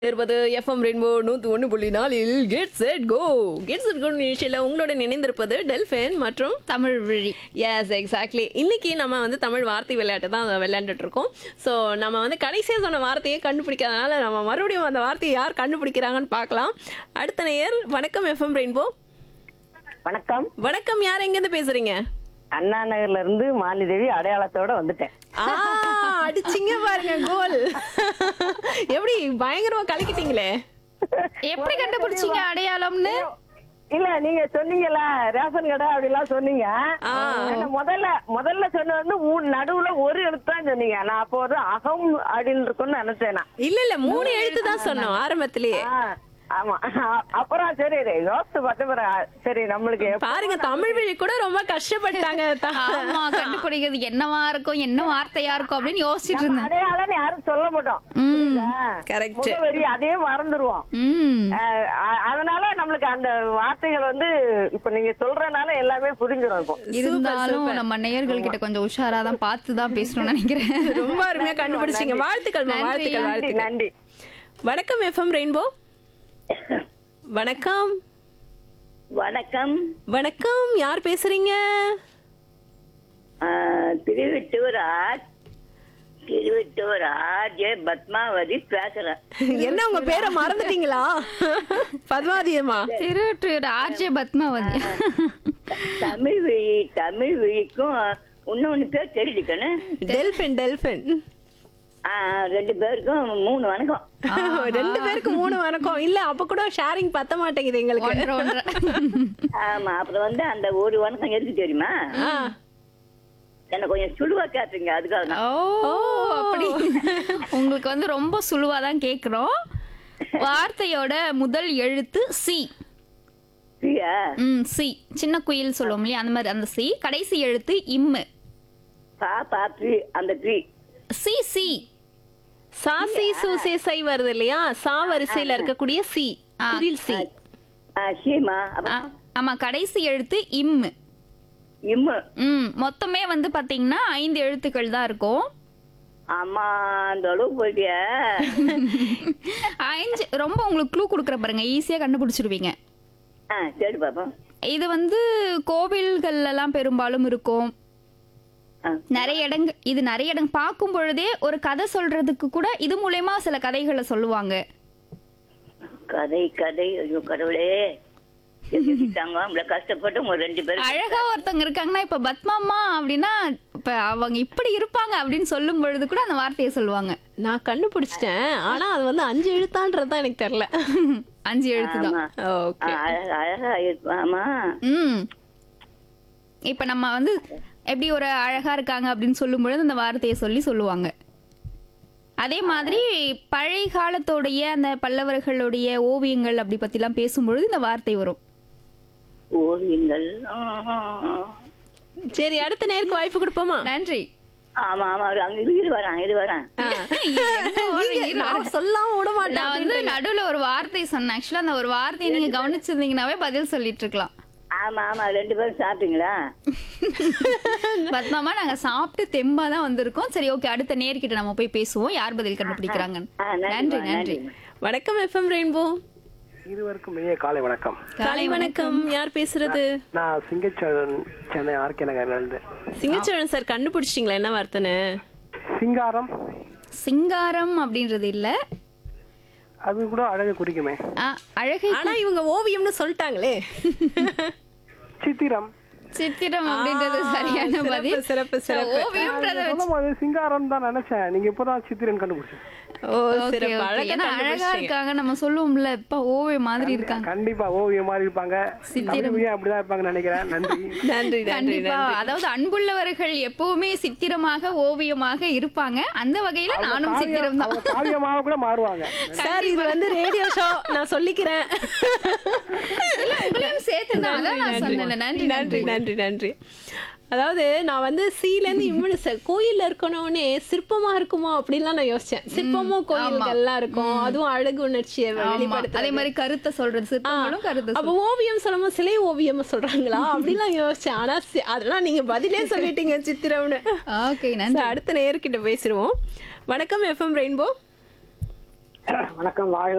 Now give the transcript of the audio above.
இருப்பது FM rainbow நூத்தி ஒன்று புள்ளி நாலில் get set go get set go நிகழ்ச்சியில் உங்களோட நினைந்திருப்பது டெல்ஃபின் மற்றும் தமிழ் விழி எஸ் எக்ஸாக்ட்லி இன்னைக்கு நம்ம வந்து தமிழ் வார்த்தை விளையாட்டு தான் விளையாண்டுட்டு இருக்கோம் ஸோ நம்ம வந்து கடைசியாக சொன்ன வார்த்தையை கண்டுபிடிக்காதனால நம்ம மறுபடியும் அந்த வார்த்தையை யார் கண்டுபிடிக்கிறாங்கன்னு பார்க்கலாம் அடுத்த நேயர் வணக்கம் எஃப்எம் ரெயின்போ வணக்கம் வணக்கம் யார் எங்கேருந்து பேசுறீங்க அண்ணா நகர்ல இருந்து மாலிதேவி அடையாளத்தோட வந்துட்டேன் ஆ அடிச்சிங்க பாருங்க கோல் எப்படி பயங்கரமா கலக்கிட்டீங்களே எப்படி கண்டுபிடிச்சீங்க அடையாளம்னு இல்ல நீங்க சொன்னீங்கல்ல ரேஷன் கடை அப்படிலாம் சொன்னீங்க ஆனா முதல்ல முதல்ல சொன்ன வந்து ஊ- நடுவுல ஒரு எழுத்து தான் சொன்னீங்க நான் அப்போ வந்து அகம் அப்படின்னு இருக்கும்னு நினைச்சேன் நான். இல்ல இல்ல மூணு எழுத்து தான் சொன்னோம் ஆரம்பத்திலேயே ஆ, ஆமா அப்புறம் சரி சரி, யோசிச்சு பார்த்து பிறகு, சரி நம்மளுக்கு எப்ப- பாருங்க தமிழ் வழி கூட ரொம்ப கஷ்டப்பட்டாங்க த- ஆமா கண்டுபிடிக்கிறது என்னவா இருக்கும் என்ன வார்த்தையா இருக்கும் அப்படின்னு யோசிச்சுட்டு இருந்தேன் அடையாளம் யாரும் சொல்ல மாட்டோம் ம். ஆ, Correct. முகவரி அதே மறந்துருவோம் ம் அஹ் அ- அதனால நம்மளுக்கு அந்த வார்த்தைகள் வந்து இப்ப நீங்க சொல்றதுனால எல்லாமே புரிஞ்சிடும் இப்போ இருந்தாலும் நம்ம நேயர்கள் கிட்ட கொஞ்சம் உஷாரா தான் பார்த்து தான் பேசணும்னு நினைக்கிறேன் ரொம்ப அருமையா கண்டுபிடிச்சீங்க வாழ்த்துக்கள் மா, வாழ்த்துக்கள் நன்றி வாழ்த்துக்கள் நன்றி வணக்கம் எஃப்எம் ரெயின்போ வணக்கம் வணக்கம் வணக்கம் யார் பேசுறீங்க ஆஹ், Thiruvettur R Thiruvettur R J Padmavathi பேசுறேன் என்ன உங்க பேரை மறந்துட்டீங்களா பத்மாதியம்மா திருவற்றூர் ஆர்ஜே பத்மாவதி தமிழ் விழி தமிழ் விழிக்கும் இன்னொன்னு பேர் தெரிஞ்சுக்கணும் டெல்பின் டெல்பின் ஆஹ், ரெண்டு பேருக்கும் மூணு வணக்கம் ரெண்டு பேருக்கு மூணு வணக்கம் இல்ல அப்ப கூட ஷேரிங் பத்த மாட்டேங்குது எங்களுக்கு ஒன்றரை ஒன்றரை ஆமா அப்புறம் வந்து அந்த ஒரு வணக்கம் எதுக்கு தெரியுமா ஆ. என்ன கொஞ்சம் சுழுவா கேட்டுங்க அதுக்காக தான். ஓ அப்படி உங்களுக்கு வந்து ரொம்ப சுழுவா தான் கேக்குறோம் வார்த்தையோட முதல் எழுத்து சி பிரியா ம் சி சின்ன குயில் சொல்லுவோம் இல்லையா அந்த மாதிரி அந்த சி கடைசி எழுத்து இம்மு பா பா பி அந்த பி சி சி சாசி சூசே சை வருது இல்லையா சா வரிசையில இருக்கக்கூடிய சி ஆ. குரில் சி சீமா ஆ, அப்புறம் ஆமா கடைசி எழுத்து இம்மு இம்மு ம் மொத்தமே வந்து பாத்தீங்கன்னா ஐந்து எழுத்துக்கள் தான் இருக்கும் ஆமா அந்த அளவுக்கு போயிட்டியா அஞ்சு ரொம்ப உங்களுக்கு க்ளூ கொடுக்குற பாருங்க ஈஸியா கண்டுபிடிச்சிருவீங்க ஆ சரி பாப்போம் இது வந்து கோவில்கள்ல எல்லாம் பெரும்பாலும் இருக்கும் ஆ நிறைய இடங்க இது நிறைய இடம் பார்க்கும் பொழுதே ஒரு கதை சொல்றதுக்கு கூட இது மூலயமா சில கதைகளை சொல்லுவாங்க கதை கதை ஐயோ கடவுளே தாங்க நம்மள கஷ்டப்பட்டு உங்க ரெண்டு பேரும் அழகா ஒருத்தவங்க இருக்காங்கன்னா இப்ப பத்மாமா அப்படின்னா இப்ப அவங்க இப்படி இருப்பாங்க அப்படின்னு சொல்லும் பொழுது கூட அந்த வார்த்தையை சொல்லுவாங்க நான் கண்டுபிடிச்சிட்டேன் ஆனா அது வந்து அஞ்சு எழுத்தான்றது தான் எனக்கு தெரியல அஞ்சு எழுத்து தான் ஆமா. ஓகே ஆ, அழகா அழகா இருப்பாமா ம் இப்ப நம்ம வந்து எப்படி ஒரு அழகா இருக்காங்க அப்படின்னு சொல்லும் பொழுது அந்த வார்த்தையை சொல்லி சொல்லுவாங்க அதே மாதிரி பழைய காலத்தோடைய அந்த பல்லவர்களுடைய ஓவியங்கள் அப்படி பத்திலாம் பேசும்பொழுது இந்த வார்த்தை வரும் ஓவியங்கள் ஆ, ஆ, ஆ. சரி அடுத்த நேருக்கு வாய்ப்பு கொடுப்போமா நன்றி ஆமா ஆமா அவரு அங்க இரு வரான் இரு வரான் நீங்க- நான் சொல்லாம விட மாட்டேன் நான் வந்து நடுவுல ஒரு வார்த்தை சொன்னேன் ஆக்சுவலா அந்த ஒரு வார்த்தையை நீங்க கவனிச்சிருந்தீங்கன்னாவே பதில் சொல்லிட்டு இருக்கலாம் ஆமா ஆமா ரெண்டு பேரும் சாப்பிட்டீங்களா பத்மாமா நாங்க சாப்பிட்டு தெம்பா தான் வந்திருக்கோம் சரி ஓகே அடுத்த நேர்கிட்ட நம்ம போய் பேசுவோம் யார் பதில் கண்டுபிடிக்கிறாங்க ஆ, நன்றிம்மா, நன்றி நன்றி நன்றிம்மா. வணக்கம் எஃப்எம் ரெயின்போ இருவருக்கும் இனிய காலை வணக்கம் காலை வணக்கம் யார் பேசுறது நான் சிங்கச்சோழன் சென்னை ஆர்கே நகர்ல இருந்து சிங்கச்சோழன் சார் கண்டுபிடிச்சிட்டீங்களா என்ன வார்த்தைன்னு சிங்காரம் சிங்காரம் அப்படின்றது இல்ல அது கூட அழகு குறிக்குமே ஆ, அழகை ஆனா இவங்க ஓவியம்னு சொல்லிட்டாங்களே சித்திரம் சித்திரம் அப்படின்றது ஆ, சரியான சிறப்பு, பதில் சிறப்பு, சிறப்பு. ஓவியம்ன்றத வச்சு சொல்லும் போது சிங்காரம் தான் நினைச்சேன் நீங்க இப்பதான் சித்திரன் கண்டுபிடிச்சேன் ஓ Okay, சிறப்பு okay. அழகா ஏன்னா அழகா கண்டுபிடிச்சிட்டீங்க இருக்காங்க நம்ம சொல்லுவோம்ல இப்ப ஓவியம் மாதிரி இருக்காங்க கண்டிப்பா ஓவியம் மாதிரி இருப்பாங்க தமிழ்லயும் அப்படிதான் இருப்பாங்கன்னு நினைக்கிறேன் நன்றி நன்றி நன்றி கண்டிப்பா நன்றி அதாவது அன்புள்ளவர்கள் எப்பவுமே சித்திரமாக ஓவியமாக இருப்பாங்க அந்த வகையில நானும் சித்திரம் தான் அவங்க காவியமாக கூட மாறுவாங்க சார் இது வந்து ரேடியோ ஷோ நான் சொல்லிக்கிறேன் இல்ல, உங்களையும் சேர்த்து தான் அதான் நான் சொன்னேன் நன்றி நன்றி நன்றி நன்றி அதாவது நான் வந்து சீல இருந்து இம்முனு கோயில்ல இருக்கணும்னே சிற்பமா இருக்குமோ அப்படின்லாம் நான் யோசிச்சேன் சிற்பமும் கோயில்கள்லாம் இருக்கும் அதுவும் அழகு உணர்ச்சியை ஆமா. வெளிப்படுத்த அதே மாதிரி கருத்தை சொல்றது சிற்பங்களும் கருத்தை அப்ப ஓவியம் சொல்லாம சிலை ஓவியம் சொல்றாங்களா அப்படிலாம் யோசிச்சேன் ஆனா சி- அதெல்லாம் நீங்க பதிலே சொல்லிட்டீங்க சித்திரம்னு ஓகே நன்றி சரி, அடுத்த நேயர்கிட்ட பேசிடுவோம் வணக்கம் எஃப்எம் ரெயின்போ வணக்கம் வாழ்க